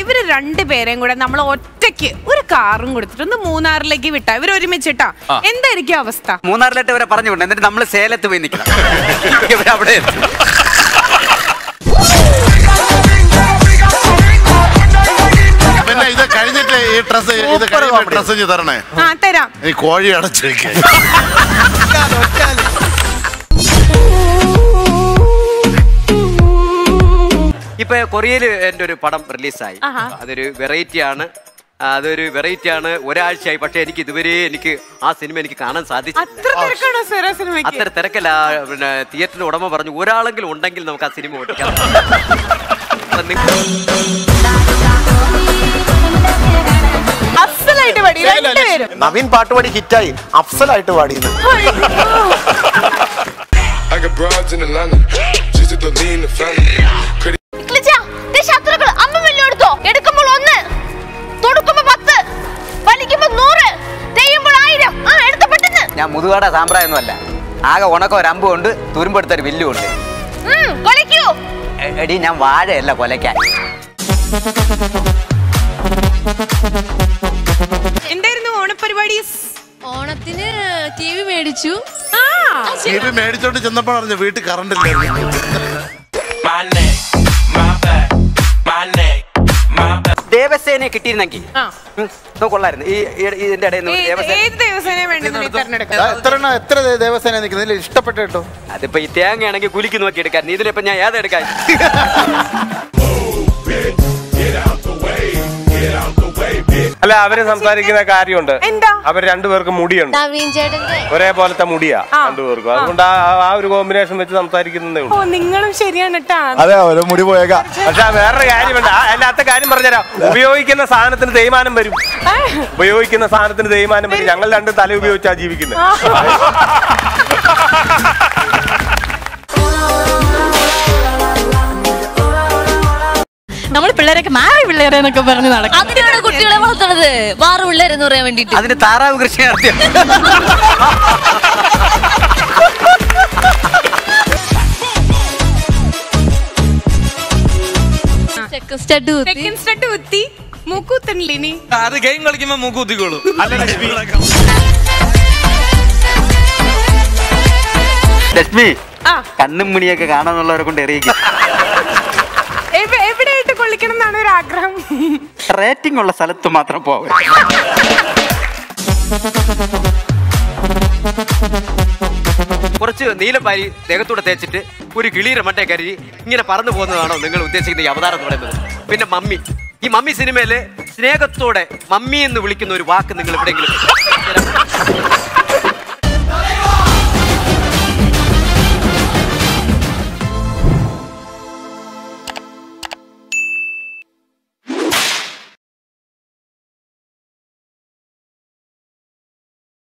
ഇവര് രണ്ടുപേരെയും കൂടെ നമ്മൾ ഒറ്റയ്ക്ക് ഒരു കാറും കൊടുത്തിട്ട് ഒന്ന് മൂന്നാറിലേക്ക് വിട്ടാ ഇവർ ഒരുമിച്ചിട്ടാ എന്തായിരിക്കും അവസ്ഥ മൂന്നാറിലോട്ട് ഇവരെ പറഞ്ഞു വിടണം എന്നിട്ട് നമ്മൾ സേലത്ത് പോയി നിൽക്കണം ഇവര് അവിടെ എത്തും. പിന്നെ ഇത് കഴിഞ്ഞിട്ട് ഈ ഡ്രസ് ഇത് കഴിഞ്ഞിട്ട് ഡ്രസ് ചെയ്ത് തരണേ ആ തരാം ഈ കോഴി അടച്ചിരിക്കുക ഇപ്പൊ കൊറിയയില് എന്റെ ഒരു പടം റിലീസായി ആഹാ. അതൊരു വെറൈറ്റി ആണ് അതൊരു വെറൈറ്റി ആണ് ഒരാഴ്ചയായി പക്ഷെ എനിക്ക് ഇതുവരെ എനിക്ക് ആ സിനിമ എനിക്ക് കാണാൻ സാധിച്ചു അത്ര തിരക്കാണോ സാർ ആ സിനിമയ്ക്ക് അത്ര തിരക്കല്ല പിന്നെ തിയേറ്ററിന്റെ ഉടമ പറഞ്ഞു ഒരാളെങ്കിലും ഉണ്ടെങ്കിൽ നമുക്ക് ആ സിനിമ ഓടിക്കാം അപ്പൊ നിങ്ങ- അസലായിട്ട് പാടി രണ്ടുപേരും നവീൻ പാട്ടുപാടി ഹിറ്റായി അഫ്സലായിട്ട് പാടിയത് I got broads in Atlanta, just to lean the family. Credit ഇക്ലിച്ച, ദേ ശത്രുക്കൾ അമ്മ വലിയ എടുത്തോ എടുക്കുമ്പോൾ ഒന്ന് തൊടുക്കുമ്പോ പത്ത് വലിക്കുമ്പോ നൂറ് തെയ്യുമ്പോൾ ആയിരം ആ എടുത്ത പെട്ടെന്ന് ഞാൻ മുതുകാട സാമ്പ്രായൊന്നും അല്ല ആകെ ഉണക്കം ഒരു അമ്പും ഉണ്ട് തുരുമ്പെടുത്തൊരു വില്ലും ഉണ്ട് ഉം, കൊലയ്ക്കൂ എ- എടി ഞാൻ വാഴയല്ല കൊലയ്ക്കാൻ എന്തായിരുന്നു ഓണപരിപാടി ഓണത്തിന് ടി വി മേടിച്ചു ആ ഇത് മേടിച്ചോണ്ട് ചെന്നപ്പോൾ പറഞ്ഞു വീട്ടിൽ കറണ്ട് ഇല്ലായിരുന്നു My neck, my back, my neck, my back. ദേവസേനയെ കിട്ടിയിരുന്നെങ്കിൽ ആ. ഉം, ഇത് കൊള്ളായിരുന്നു ഈ ഈ- ഇതിന്റെ ഇടയിൽ നിന്ന് ഏത് ദേവസേന ഏത് ദിവസേന വേണ്ടി നീ തെരഞ്ഞെടുക്കാം എത്ര എണ്ണം എത്ര ദേ- ദേവസേന നിൽക്കുന്നതിൽ ഇഷ്ടപ്പെട്ട കേട്ടോ അതിപ്പോ ഈ തേങ്ങയാണെങ്കിൽ കുലുക്കി നോക്കി എടുക്കാൻ ഇതിലിപ്പോ ഞാൻ ഏതെടുക്കാൻ അല്ല അവര് സംസാരിക്കുന്ന കാര്യമുണ്ട് എന്താ അവർ രണ്ടുപേർക്ക് മുടിയുണ്ട് നവീൻ ചേട്ടന്റെ ഒരേപോലത്തെ മുടിയാ ആ. രണ്ടുപേർക്കും അതുകൊണ്ട് ആ- ആ ഒരു കോമ്പിനേഷൻ വെച്ച് സംസാരിക്കുന്നതേ ഉള്ളൂ ഓ നിങ്ങളും ശരിയാണ് കേട്ടാ അതെ ഒരു മുടി പോയേക്കാം പക്ഷെ ആ വേറൊരു കാര്യമുണ്ട് ആ അല്ലാത്ത കാര്യം പറഞ്ഞുതരാം ഉപയോഗിക്കുന്ന സാധനത്തിന് തേയ്മാനം വരും ഉപയോഗിക്കുന്ന സാധനത്തിന് തേയ്മാനം വരും ഞങ്ങൾ രണ്ട് തല ഉപയോഗിച്ചാ ജീവിക്കുന്നത് നമ്മൾ പിള്ളേരൊക്കെ മാറി പിള്ളേരെ എന്നൊക്കെ പറഞ്ഞ് നടക്കും അതിനാണ് കുട്ടികളെ വളർത്തണത് മാറു പിള്ളേരെന്ന് പറയാൻ വേണ്ടിട്ട് അതിന് താറാവ് കൃഷി നടത്തിയ സെക്കൻഡ് സ്റ്റഡ് കുത്തി സെക്കൻഡ് സ്റ്റഡ് കുത്തി മൂക്കൂത്തണില്ലേ ഇനി അത് ഗെയിം കളിക്കുമ്പോ മൂക്ക് കുത്തിക്കോളൂ ലക്ഷ്മി ആ കണ്ണും മുണിയൊക്കെ കാണാന്നുള്ളവരെ കൊണ്ട് എറിയിക്കും എവ- എവിടെയായിട്ട് കൊള്ളിക്കണം എന്നാണ് ഒരു ആഗ്രഹം റേറ്റിംഗ് ഉള്ള സ്ഥലത്ത് മാത്രം പോകാം കുറച്ച് നീലപ്പാരി ദേഹത്തൂടെ തേച്ചിട്ട് ഒരു കിളിയുടെ മണ്ടേ കരുതി ഇങ്ങനെ പറന്നു പോകുന്നതാണോ നിങ്ങൾ ഉദ്ദേശിക്കുന്ന ഈ അവതാരം എന്ന് പറയുന്നത് പിന്നെ മമ്മി ഈ മമ്മി സിനിമയില് സ്നേഹത്തോടെ മമ്മി എന്ന് വിളിക്കുന്ന ഒരു വാക്ക് നിങ്ങൾ എവിടെയെങ്കിലും